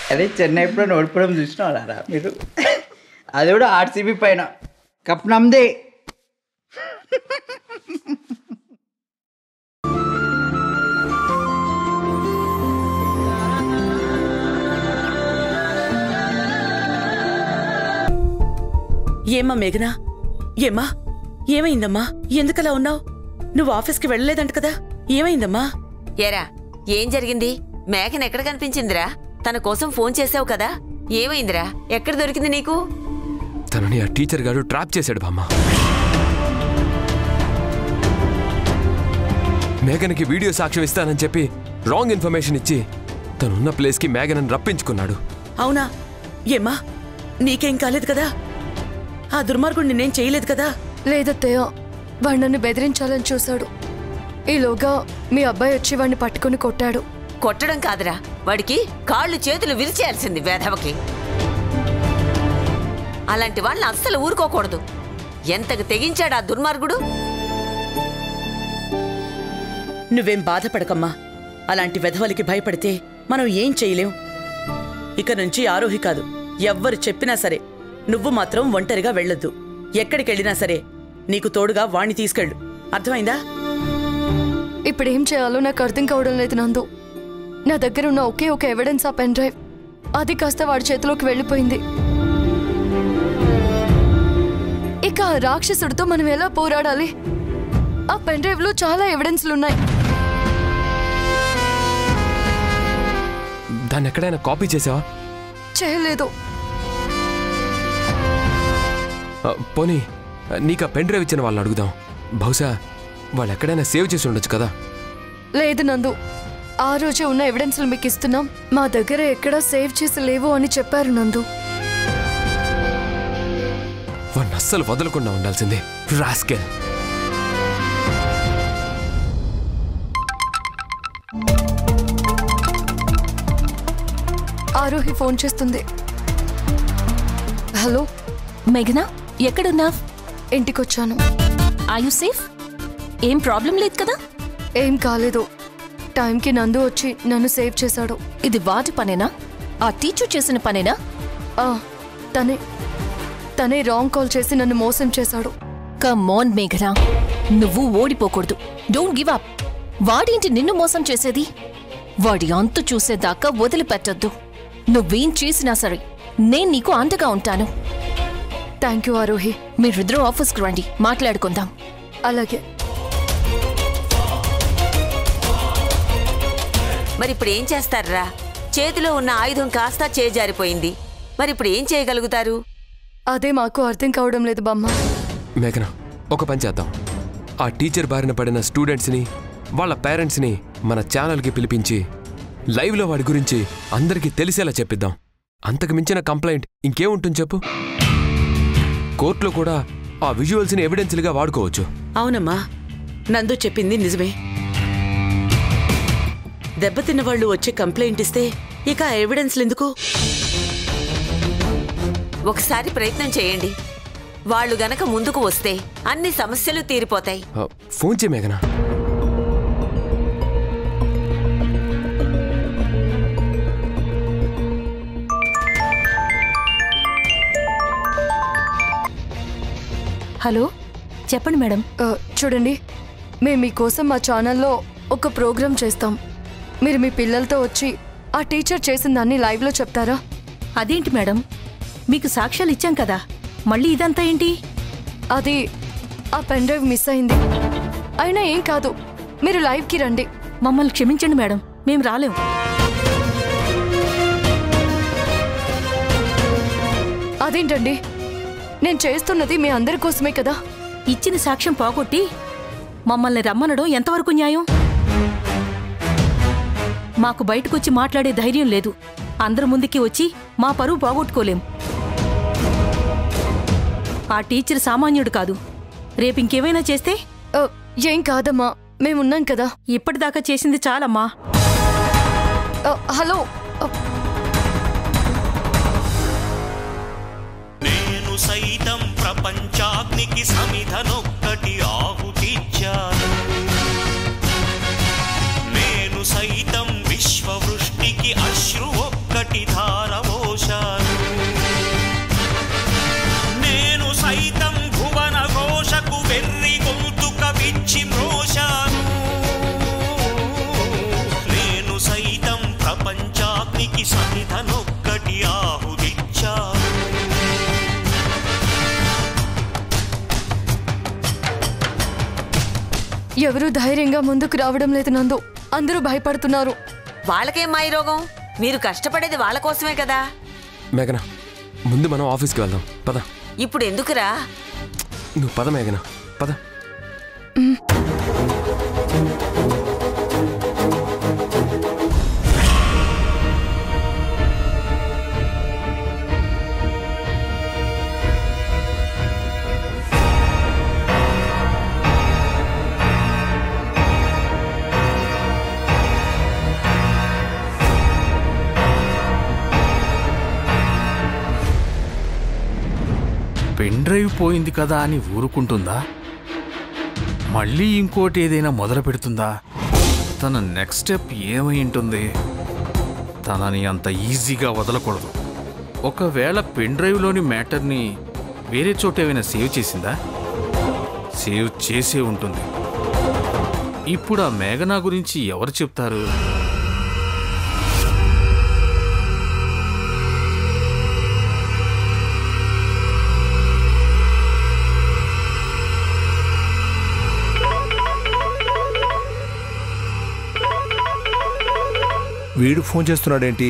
అదే చెన్నై ఎప్పుడో ఓడిపోవడం చూసినారా మీరు అది కూడా ఆర్సీబీ పైన కప్ నమ్దే ఏమ్మా మేఘనా ఏమ్మా ఏమైందమ్మా ఎందుకలా ఉన్నావు నువ్వు ఆఫీస్కి వెళ్ళలేదంట కదా ఏమైందమ్మా ఏరా ఏం జరిగింది మేఘన ఎక్కడ కనిపించిందిరా తన కోసం ఫోన్ చేసావు కదా ఏమైందిరా ఎక్కడ దొరికింది నీకు తనని ఆ టీచర్ గారు ట్రాప్ చేశాడు బామ్మ మేఘన్కి వీడియో సాక్ష్యం ఇస్తానని చెప్పి రాంగ్ ఇన్ఫర్మేషన్ ఇచ్చి తనున్న ప్లేస్కి మేఘనని రప్పించుకున్నాడు అవునా ఏమ్మా నీకేం కాలేదు కదా ఆ దుర్మార్గుడు నిన్నేం చేయలేదు కదా లేదత్తయ్య వాడు నన్ను బెదిరించాలని చూశాడు ఈలోగా మీ అబ్బాయి వచ్చి వాడిని పట్టుకుని కొట్టాడు కొట్టడం కాదురా వాడికి కాళ్ళు చేతులు విరిచేయాల్సింది వేధవకి అలాంటి వాళ్ళని అస్సలు ఊరుకోకూడదు ఎంతకు తెగించాడు ఆ దుర్మార్గుడు నువ్వేం బాధపడకమ్మా అలాంటి వెధవలకి భయపడితే మనం ఏం చేయలేం ఇక నుంచి ఆరోహి కాదు ఎవ్వరు చెప్పినా సరే నువ్వు మాత్రం ఒంటరిగా వెళ్ళొద్దు ఎక్కడికెళ్ళినా సరే నీకు తోడుగా వాణ్ణి తీసుకెళ్ళు అర్థమైందా ఇప్పుడు ఏం చేయాలో నాకు అర్థం కావడం లేదు నందు నా దగ్గర ఉన్న ఒకే ఒక ఎవిడెన్స్ ఆ పెన్ డ్రైవ్ అది కాస్త వాడి చేతిలోకి వెళ్ళిపోయింది ఇక ఆ రాక్షసుడితో మనం ఎలా పోరాడాలి ఆ పెన్ డ్రైవ్ లో చాలా ఎవిడెన్స్లు ఉన్నాయి దాన్ని ఎక్కడైనా కాపీ చేసావా చేయలేదు ఆ, పోనీ నీకు ఆ పెన్ డ్రైవ్ ఇచ్చిన వాళ్ళని అడుగుదాం బహుశా వాళ్ళు ఎక్కడైనా సేవ్ చేసి ఉండొచ్చు కదా లేదు నందు ఆ రోజే ఉన్న ఎవిడెన్స్లు మీకు ఇస్తున్నాం మా దగ్గర ఎక్కడా సేవ్ చేసి లేవు అని చెప్పారు నందు వాడిని అస్సలు వదలకుండా ఉండాల్సిందే రాస్కెల్ ఆరోహి ఫోన్ చేస్తుంది హలో మేఘనా ఎక్కడున్నావ్ ఇంటికొచ్చాను ఆర్ యు సేఫ్ ఏం ప్రాబ్లం లేదు కదా ఏం కాలేదు టైంకి నందు వచ్చి నన్ను సేవ్ చేశాడు ఇది వాటి పనేనా ఆ టీచర్ చేసిన పనేనా ఆ, తనే తనే రాంగ్ కాల్ చేసి నన్ను మోసం చేశాడు కమోన్ మేఘనా నువ్వు ఓడిపోకూడదు డోంట్ గివ్ అప్ వాడేంటి నిన్ను మోసం చేసేది వాడి అంతు చూసేదాకా వదిలిపెట్టొద్దు నువ్వేం చేసినా సరే నేను నీకు అండగా ఉంటాను థ్యాంక్ యూ ఆరోహి మీరిద్దరూ ఆఫీస్కి రండి మాట్లాడుకుందాం అలాగే మరి ఇప్పుడు ఏం చేస్తారా చేతిలో ఉన్న ఆయుధం కాస్త చేజారిపోయింది మరి ఇప్పుడు ఏం చేయగలుగుతారు అదే మాకు అర్థం కావడం లేదు బామ్మ మేఘన ఒక పని చేద్దాం ఆ టీచర్ బారిన పడిన స్టూడెంట్స్ని వాళ్ళ పేరెంట్స్ని మన ఛానల్కి పిలిపించి లైవ్లో వాడి గురించి అందరికీ తెలిసేలా చెప్పిద్దాం అంతకు మించిన కంప్లైంట్ ఇంకేముంటుంది చెప్పు కోర్టులో కూడా ఆ విజువల్స్ని ఎవిడెన్స్లుగా వాడుకోవచ్చు అవునమ్మా నందు చెప్పింది నిజమే దెబ్బతిన్న వాళ్ళు వచ్చి కంప్లైంట్ ఇస్తే ఇక ఆ ఎవిడెన్స్లు ఎందుకు ఒకసారి ప్రయత్నం చేయండి వాళ్ళు గనక ముందుకు వస్తే అన్ని సమస్యలు తీరిపోతాయి ఆ, ఫోన్ చే మేఘన హలో చెప్పండి మేడం ఆ, చూడండి మేము మీకోసం మా ఛానల్లో ఒక ప్రోగ్రాం చేస్తాం మీరు మీ పిల్లలతో వచ్చి ఆ టీచర్ చేసిన దాన్ని లైవ్లో చెప్తారా అదేంటి మేడం మీకు సాక్ష్యాలు ఇచ్చాం కదా మళ్ళీ ఇదంతా ఏంటి అది ఆ పెన్ డ్రైవ్ మిస్ అయింది అయినా ఏం కాదు మీరు లైవ్కి రండి మమ్మల్ని క్షమించండి మేడం మేము రాలేం అదేంటండి నేను చేస్తున్నది మీ అందరి కోసమే కదా ఇచ్చిన సాక్ష్యం పోగొట్టి మమ్మల్ని రమ్మనడం ఎంతవరకు న్యాయం మాకు బయటకొచ్చి మాట్లాడే ధైర్యం లేదు అందరి ముందుకి వచ్చి మా పరువు పోగొట్టుకోలేం ఆ టీచర్ సామాన్యుడు కాదు రేపు ఇంకేమైనా చేస్తే ఆ, ఏం కాదమ్మా మేమున్నాం కదా ఇప్పటిదాకా చేసింది చాలమ్మా ఆ, హలో ఆ, నేను సైతం ప్రపంచాగ్నికి సమిధనొక్కటి ఆహుతిచ్చాను నేను సైతం విశ్వవృష్టికి అశ్రు ఒక్కటి ధార ప్రపంచాగ్నికి సమిధనొక్కటి ఆహుతిచ్చారు ఎవరూ ధైర్యంగా ముందుకు రావడం లేదు నందు అందరూ భయపడుతున్నారు వాళ్ళకేం మాయ రోగం మీరు కష్టపడేది వాళ్ళ కోసమే కదా మేఘనా ముందు మనం ఆఫీస్కి వెళ్దాం పద ఇప్పుడు ఎందుకురా నువ్వు పద మేఘనా పద పెన్ డ్రైవ్ పోయింది కదా అని ఊరుకుంటుందా మళ్ళీ ఇంకోటి ఏదైనా మొదలు పెడుతుందా తన నెక్స్ట్ స్టెప్ ఏమై ఉంటుంది తనని అంత ఈజీగా వదలకూడదు ఒకవేళ పెన్ డ్రైవ్లోని మ్యాటర్ని వేరే చోట ఏమైనా సేవ్ చేసిందా సేవ్ చేసే ఉంటుంది ఇప్పుడు ఆ మేఘనా గురించి ఎవరు చెప్తారు వీడు ఫోన్ చేస్తున్నాడేంటి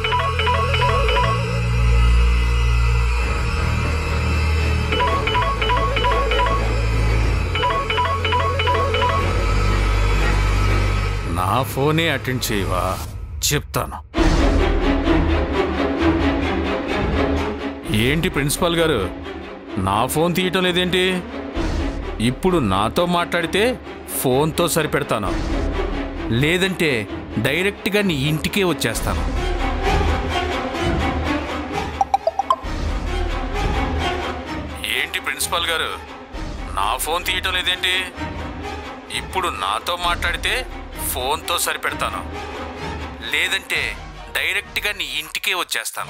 నా ఫోనే అటెండ్ చేయవా చెప్తాను ఏంటి ప్రిన్సిపాల్ గారు నా ఫోన్ తీయటం లేదేంటి ఇప్పుడు నాతో మాట్లాడితే ఫోన్తో సరిపెడతాను లేదంటే డైరెక్ట్గా నీ ఇంటికే వచ్చేస్తాను ఏంటి ప్రిన్సిపాల్ గారు నా ఫోన్ తీయటం లేదేంటి ఇప్పుడు నాతో మాట్లాడితే ఫోన్తో సరిపెడతాను లేదంటే డైరెక్ట్గా నీ ఇంటికే వచ్చేస్తాను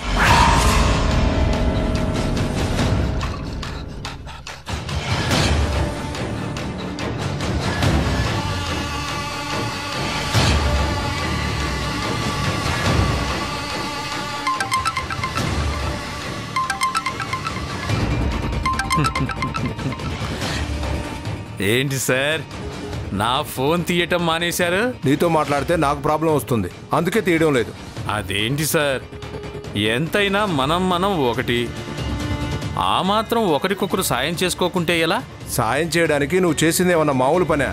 ఏంటి సార్ నా ఫోన్ తీయటం మానేశారు నీతో మాట్లాడితే నాకు ప్రాబ్లం వస్తుంది అందుకే తీయడం లేదు అదేంటి సార్ ఎంతైనా మనం మనం ఒకటి ఆ మాత్రం ఒకరికొకరు సాయం చేసుకోకుంటే ఎలా సాయం చేయడానికి నువ్వు చేసింది ఏమన్నా మామూలు పనే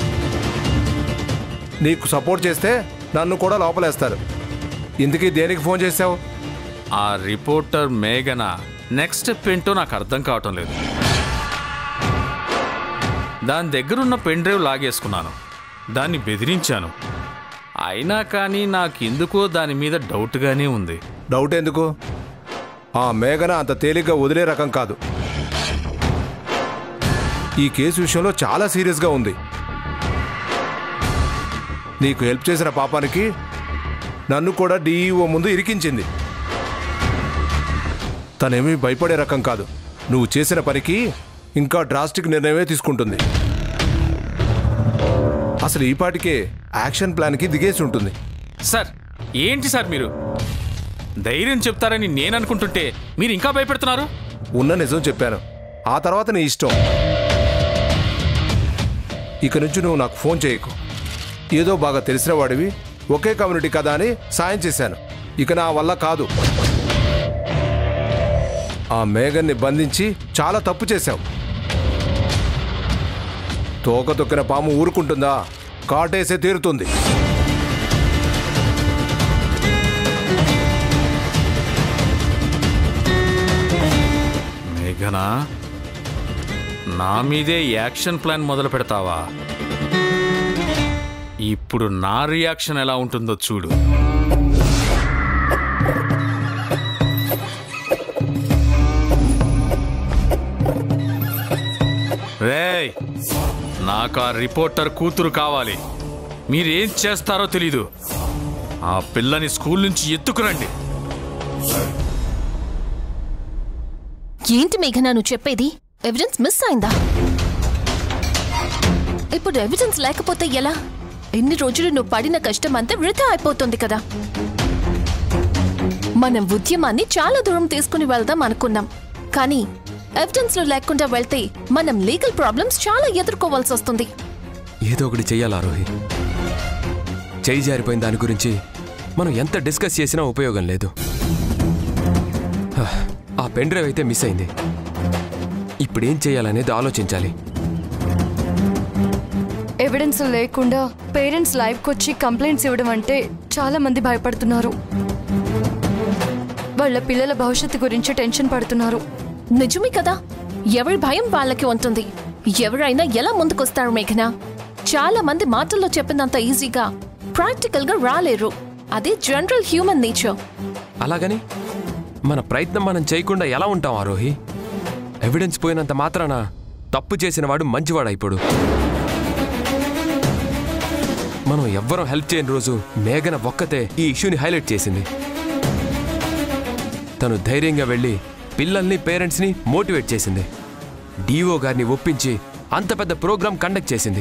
నీకు సపోర్ట్ చేస్తే నన్ను కూడా లోపలేస్తారు ఇందుకీ దేనికి ఫోన్ చేశావు ఆ రిపోర్టర్ మేఘన నెక్స్ట్ స్టెప్ ఏంటో నాకు అర్థం కావటం లేదు దాని దగ్గరున్న పెన్ డ్రైవ్ లాగేసుకున్నాను దాన్ని బెదిరించాను అయినా కానీ నాకెందుకో దాని మీద డౌట్గానే ఉంది డౌట్ ఎందుకు ఆ మేఘన అంత తేలిగ్గా వదిలే రకం కాదు ఈ కేసు విషయంలో చాలా సీరియస్గా ఉంది నీకు హెల్ప్ చేసిన పాపానికి నన్ను కూడా డీఈఓ ముందు ఇరికించింది తనేమీ భయపడే రకం కాదు నువ్వు చేసిన పనికి ఇంకా డ్రాస్టిక్ నిర్ణయమే తీసుకుంటుంది అసలు ఈ పాటికే యాక్షన్ ప్లాన్కి దిగేసి ఉంటుంది సార్ ఏంటి సార్ మీరు ధైర్యం చెప్తారని నేను అనుకుంటుంటే మీరు ఇంకా భయపెడుతున్నారు ఉన్న నిజం చెప్పాను ఆ తర్వాత నీ ఇష్టం ఇక నుంచి నువ్వు నాకు ఫోన్ చేయకు ఏదో బాగా తెలిసిన వాడివి ఒకే కమ్యూనిటీ కదా అని సాయం చేశాను ఇక నా వల్ల కాదు ఆ మేఘన్ని బంధించి చాలా తప్పు చేశావు తోక తొక్కిన పాము ఊరుకుంటుందా కాటేసే తీరుతుంది మేఘనా నా మీదే యాక్షన్ ప్లాన్ మొదలు పెడతావా ఇప్పుడు నా రియాక్షన్ ఎలా ఉంటుందో చూడు రేయ్ నాకు ఆ రిపోర్టర్ కూతురు కావాలి మీరేం చేస్తారో తెలీదు ఆ పిల్లని స్కూల్ నుంచి ఎత్తుకురండి ఏంటి మేఘనా నువ్వు చెప్పేది ఎవిడెన్స్ మిస్ అయిందా ఇప్పుడు ఎవిడెన్స్ లేకపోతే ఎలా ఎన్ని రోజులు నువ్వు పడిన కష్టం అంతా వృధా అయిపోతుంది కదా మనం ఉద్యమాన్ని చాలా దూరం తీసుకుని వెళ్దాం అనుకున్నాం కానీ ఎవిడెన్స్ లో లేకుండా వెళ్తే మనం లీగల్ ప్రాబ్లమ్స్ చాలా ఎదుర్కోవాల్సి వస్తుంది ఏదో ఒకటి చెయ్యాలా రోహి చేయి జారిపోయిన దాని గురించి మనం ఎంత డిస్కస్ చేసినా ఉపయోగం లేదు హ, ఆ పెన్ డ్రైవ్ అయితే మిస్ అయింది ఇప్పుడేం చేయాలనేది ఆలోచించాలి ఎవిడెన్స్ లేకుండా పేరెంట్స్ లైవ్కి వచ్చి కంప్లైంట్స్ ఇవ్వడం అంటే చాలా మంది భయపడుతున్నారు వాళ్ళ పిల్లల భవిష్యత్తు గురించి టెన్షన్ పడుతున్నారు నిజమే కదా ఎవరి భయం వాళ్ళకి ఉంటుంది ఎవరైనా ఎలా ముందుకొస్తారు మేఘన చాలా మంది మాటల్లో చెప్పినంత ఈజీగా ప్రాక్టికల్ గా రాలేరు అది జనరల్ హ్యూమన్ నేచర్ అలాగని మన ప్రయత్నం మనం చేయకుండా ఎలా ఉంటాం ఆరోహి ఎవిడెన్స్ పోయినంత మాత్రాన తప్పు చేసిన వాడు మంచివాడైపోడు మనం ఎవ్వరం హెల్ప్ చేయని రోజు మేఘన ఒక్కతే ఈ ఇష్యూని హైలైట్ చేసింది తను ధైర్యంగా వెళ్ళి పిల్లల్ని పేరెంట్స్ని మోటివేట్ చేసింది డిఓ గారిని ఒప్పించి అంత పెద్ద ప్రోగ్రాం కండక్ట్ చేసింది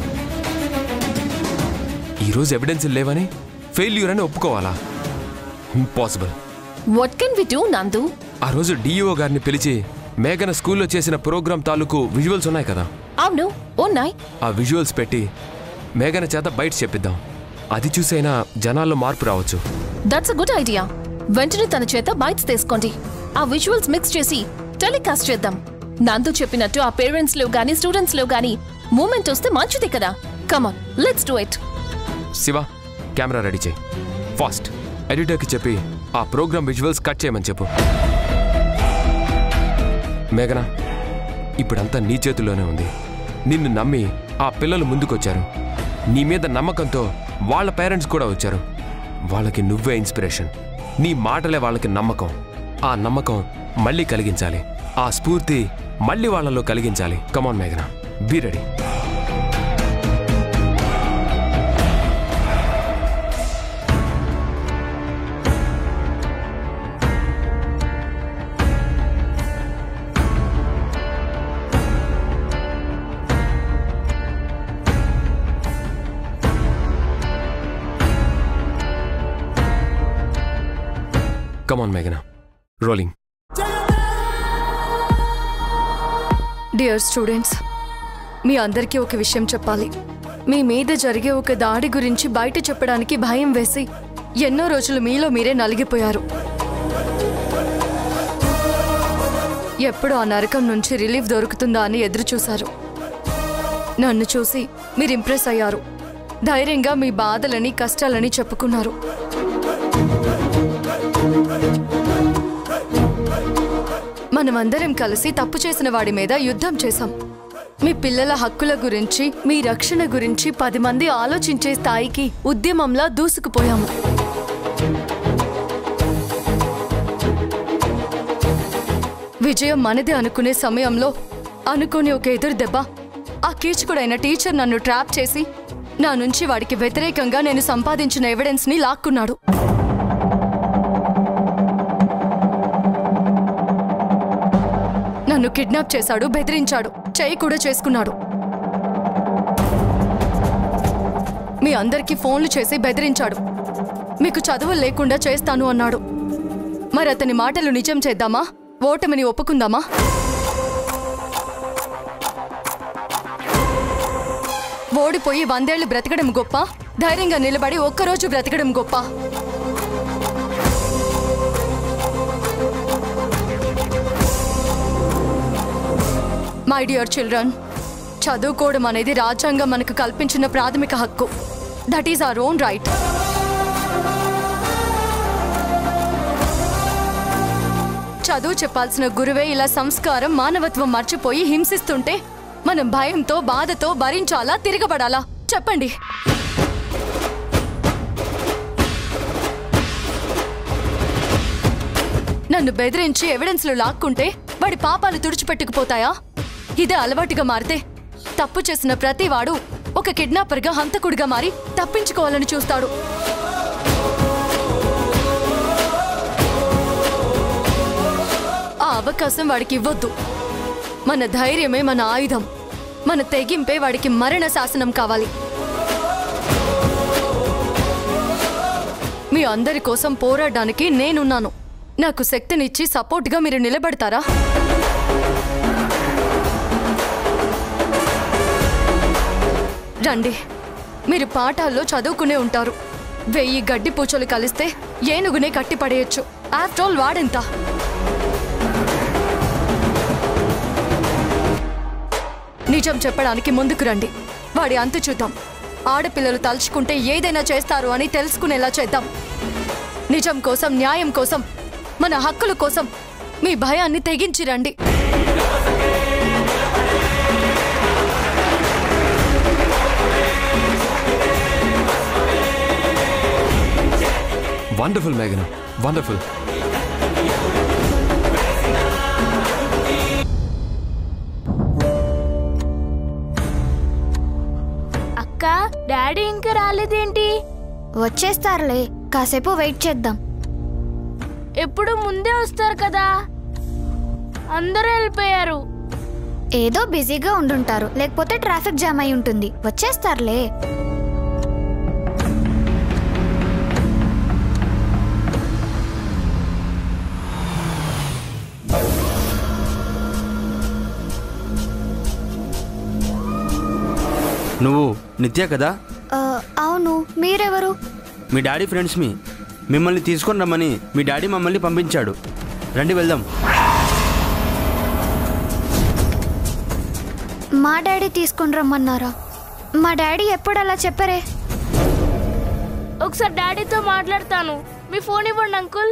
ఈరోజు ఎవిడెన్స్ లేవని ఫెయిల్యూర్ అని ఒప్పుకోవాలా impossible what can we do Nandu ఆ రోజు డిఈఓ గారిని పిలిచి మేఘన స్కూల్లో చేసిన ప్రోగ్రాం తాలూకు విజువల్స్ ఉన్నాయి కదా అవును ఉన్నాయి ఆ విజువల్స్ పెట్టి మేఘన చేత బయట చెప్పిద్దాం అది చూసైనా జనాల్లో మార్పు రావచ్చు దట్స్ అ గుడ్ ఐడియా వెంటనే తన చేత బైట్స్ తీసుకోండి ఆ విజువల్స్ మిక్స్ చేసి టెలికాస్ట్ చేద్దాం నందు చెప్పినట్టు ఆ పేరెంట్స్ లో గానీ స్టూడెంట్స్ లో గానీ మూమెంట్ వస్తే మంచిది కదా come on let's do it Shiva camera ready చేయి ఫాస్ట్ ఎడిటర్కి చెప్పి ఆ ప్రోగ్రామ్ విజువల్స్ కట్ చేయమని చెప్పు మేఘన ఇప్పుడంతా నీ చేతుల్లోనే ఉంది నిన్ను నమ్మి ఆ పిల్లలు ముందుకొచ్చారు నీ మీద నమ్మకంతో వాళ్ళ పేరెంట్స్ కూడా వచ్చారు వాళ్ళకి నువ్వే ఇన్స్పిరేషన్ నీ మాటలే వాళ్ళకి నమ్మకం ఆ నమ్మకం మళ్ళీ కలిగించాలి ఆ స్ఫూర్తి మళ్ళీ వాళ్ళలో కలిగించాలి కమాన్ మేఘన బీ రెడీ కమాన్ మేఘన రోలింగ్ డియర్ స్టూడెంట్స్ మీ అందరికీ ఒక విషయం చెప్పాలి మీ మీద జరిగే ఒక దాడి గురించి బయట చెప్పడానికి భయం వేసి ఎన్నో రోజులు మీలో మీరే నలిగిపోయారు ఎప్పుడు ఆ నరకం నుంచి రిలీఫ్ దొరుకుతుందా అని ఎదురు చూశారు నన్ను చూసి మీరు ఇంప్రెస్ అయ్యారు ధైర్యంగా మీ బాధలని కష్టాలని చెప్పుకున్నారు మనమందరం కలిసి తప్పు చేసిన వాడి మీద యుద్ధం చేశాం మీ పిల్లల హక్కుల గురించి మీ రక్షణ గురించి పది మంది ఆలోచించే స్థాయికి ఉద్యమంలా దూసుకుపోయాము విజయం మనదే అనుకునే సమయంలో అనుకోని ఒక ఎదురు దెబ్బ ఆ కీచకుడైన టీచర్ నన్ను ట్రాప్ చేసి నా నుంచి వాడికి వ్యతిరేకంగా నేను సంపాదించిన ఎవిడెన్స్ని లాక్కున్నాడు నన్ను కిడ్నాప్ చేశాడు బెదిరించాడు చేయి కూడా చేసుకున్నాడు మీ అందరికీ ఫోన్లు చేసి బెదిరించాడు మీకు చదువులు లేకుండా చేస్తాను అన్నాడు మరి అతని మాటలు నిజం చేద్దామా ఓటమిని ఒప్పుకుందామా ఓడిపోయి వందేళ్లు బ్రతకడం గొప్ప ధైర్యంగా నిలబడి ఒక్కరోజు బ్రతకడం గొప్ప మై డియర్ చిల్డ్రన్ చదువుకోవడం అనేది రాజ్యాంగం మనకు కల్పించిన ప్రాథమిక హక్కు that is our own right చదువు చెప్పాల్సిన గురువే ఇలా సంస్కారం మానవత్వం మర్చిపోయి హింసిస్తుంటే మనం భయంతో బాధతో భరించాలా తిరగబడాలా చెప్పండి నన్ను బెదిరించి ఎవిడెన్స్లు లాక్కుంటే వాడి పాపాలు తుడిచిపెట్టుకుపోతాయా ఇదే అలవాటుగా మారితే తప్పు చేసిన ప్రతివాడు ఒక కిడ్నాపర్గా హంతకుడిగా మారి తప్పించుకోవాలని చూస్తాడు ఆ అవకాశం వాడికి ఇవ్వొద్దు మన ధైర్యమే మన ఆయుధం మన తెగింపే వాడికి మరణ శాసనం కావాలి మీ అందరి కోసం పోరాడడానికి నేనున్నాను నాకు శక్తినిచ్చి సపోర్ట్గా మీరు నిలబడతారా రండి మీరు పాఠాల్లో చదువుకునే ఉంటారు వెయ్యి గడ్డి పూచలు కలిస్తే ఏనుగునే కట్టిపడేయచ్చు ఆఫ్టర్ ఆల్ వాడెంత నిజం చెప్పడానికి ముందుకు రండి వాడి అంతు చూద్దాం ఆడపిల్లలు తలుచుకుంటే ఏదైనా చేస్తారు అని తెలుసుకునేలా చేద్దాం నిజం కోసం న్యాయం కోసం మన హక్కుల కోసం మీ భయాన్ని తెగించి రండి వండర్ఫుల్ మేఘన వండర్ఫుల్ అక్క డాడీ ఇంకా రాలేదేంటి వచ్చేస్తారులే కాసేపు వెయిట్ చేద్దాం ఎప్పుడు ముందే వస్తారు కదా అందరూ వెళ్ళిపోయారు ఏదో బిజీగా ఉండుంటారు లేకపోతే ట్రాఫిక్ జామ్ అయి ఉంటుంది వచ్చేస్తారులే నువ్వు నిత్య కదా ఆ, అవును మీరెవరు మీ డాడీ ఫ్రెండ్స్ మీ మిమ్మల్ని తీసుకొని రమ్మని మీ డాడీ మమ్మల్ని పంపించాడు రండి వెళ్దాం మా డాడీ తీసుకుని రమ్మన్నారా మా డాడీ ఎప్పుడు అలా చెప్పరే ఒకసారి డాడీతో మాట్లాడతాను మీ ఫోన్ ఇవ్వండి అంకుల్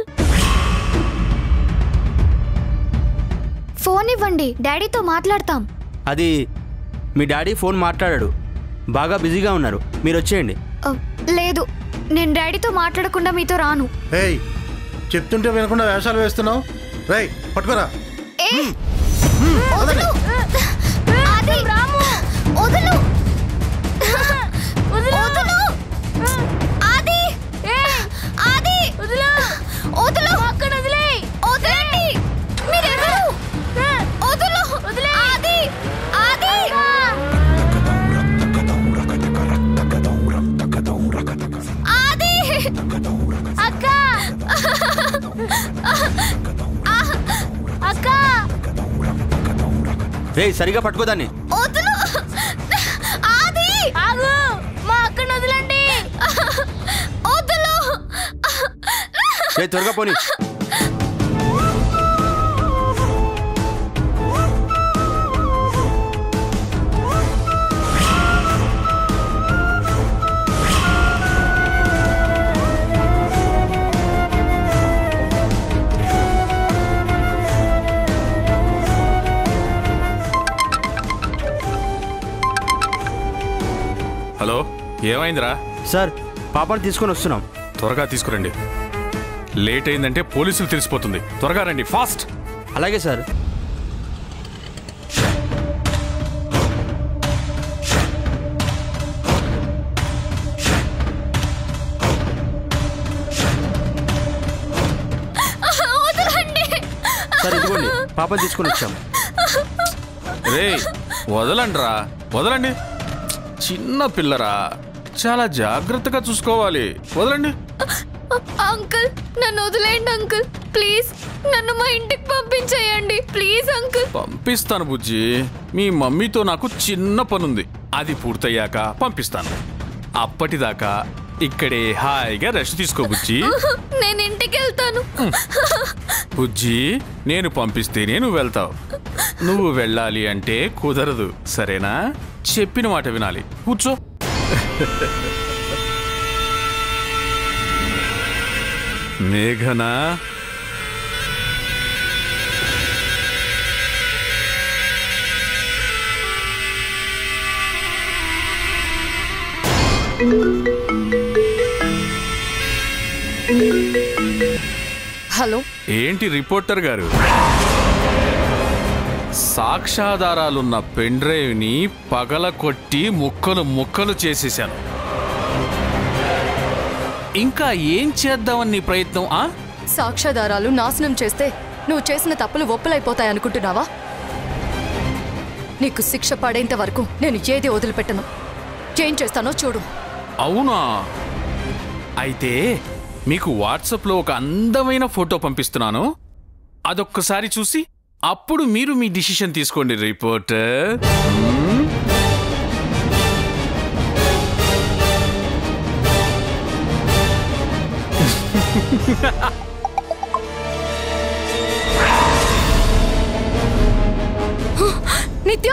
ఫోన్ ఇవ్వండి డాడీతో మాట్లాడతాం అది మీ డాడీ ఫోన్ మాట్లాడాడు బాగా బిజీగా ఉన్నారు మీరు వచ్చేయండి ఆ, లేదు నేను డాడీతో మాట్లాడకుండా మీతో రాను ఏయ్ చెప్తుంటే వినకుండా వేషాలు వేస్తున్నావు రేయ్ పట్టుకోరా ఏ వదులు ఆది వదులు వదులు ఆది ఆది వదులు వదులు అక్కడ వదిలే వదలండి మీరెవరు వదులు వదిలే. ఆది ఆది ఆది అక్క అక్క రే సరిగా పట్టుకోదాన్ని వదులు ఆది ఆగు మా అక్కను వదలండి వదులు రే త్వరగా పోనీ హలో ఏమైందిరా సార్ పాపని తీసుకొని వస్తున్నాం త్వరగా తీసుకురండి లేట్ అయిందంటే పోలీసులు తెలిసిపోతుంది త్వరగా రండి ఫాస్ట్ అలాగే సార్ వదలండి సార్ ఇదిగోండి పాపని తీసుకొని వచ్చాం రే వదలండిరా వదలండి చిన్న పిల్లరా చాలా జాగ్రత్తగా చూసుకోవాలి వదలండి అంకుల్ నన్ను వదిలేయండి అంకుల్ ప్లీజ్ నన్ను మా ఇంటికి పంపించేయండి ప్లీజ్ అంకుల్ పంపిస్తాను బుజ్జి మీ మమ్మీతో నాకు చిన్న పనుంది అది పూర్తయ్యాక పంపిస్తాను అప్పటిదాకా ఇక్కడే హాయిగా రెస్ట్ తీసుకో బుజ్జి నేను ఇంటికి వెళ్తాను బుజ్జి నేను పంపిస్తేనే నువ్వు వెళ్తావు నువ్వు వెళ్ళాలి అంటే కుదరదు సరేనా చెప్పిన మాట వినాలి కూర్చో మేఘనా హలో ఏంటి రిపోర్టర్ గారు సాక్ష్యాధారాలున్న పెన్ డ్రైవ్ని పగలకొట్టి ముక్కలు ముక్కలు చేసేశాను ఇంకా ఏం చేద్దామని నీ ప్రయత్నం ఆ సాక్ష్యాధారాలు నాశనం చేస్తే నువ్వు చేసిన తప్పులు ఒప్పులైపోతాయి అనుకుంటున్నావా నీకు శిక్ష పడేంత వరకు నేను ఏది వదిలిపెట్టను ఏం చేస్తానో చూడు అవునా అయితే మీకు వాట్సాప్లో ఒక అందమైన ఫోటో పంపిస్తున్నాను అదొక్కసారి చూసి అప్పుడు మీరు మీ డిసిషన్ తీసుకోండి రిపోర్టర్ నిత్య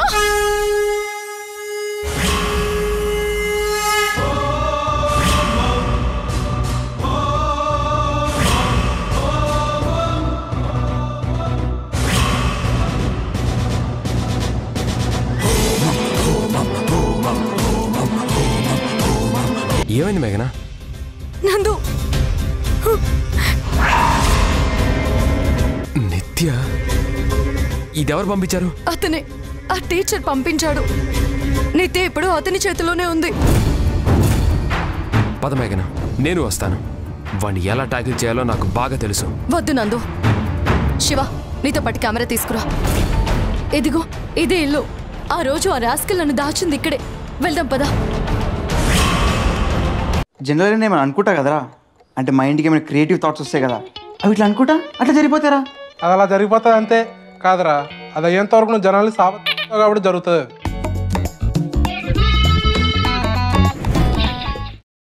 ఏమైంది మేఘనా నందు నిత్య ఇదెవరు పంపించారు అతనే ఆ టీచర్ పంపించాడు నిత్య ఇప్పుడు అతని చేతిలోనే ఉంది పద మేఘన నేను వస్తాను వాణ్ణి ఎలా ట్యాకిల్ చేయాలో నాకు బాగా తెలుసు వద్దు నందు శివ నీతో పాటు కెమెరా తీసుకురా ఇదిగో ఇదే ఇల్లు ఆ రోజు ఆ రాస్కల్ నన్ను దాచింది ఇక్కడే వెళ్దాం పదా జనరల్గా నేను అనుకుంటా కదరా అంటే మైండ్కి ఏమైనా క్రియేటివ్ థాట్స్ వస్తాయి కదా అవి ఇట్లా అనుకుంటా అట్లా జరిగిపోతారా అది అలా జరిగిపోతుంది అంతే కాదురా అది అయ్యేంత వరకు నువ్వు జనాల్ని సాబ కాబట్టి జరుగుతుంది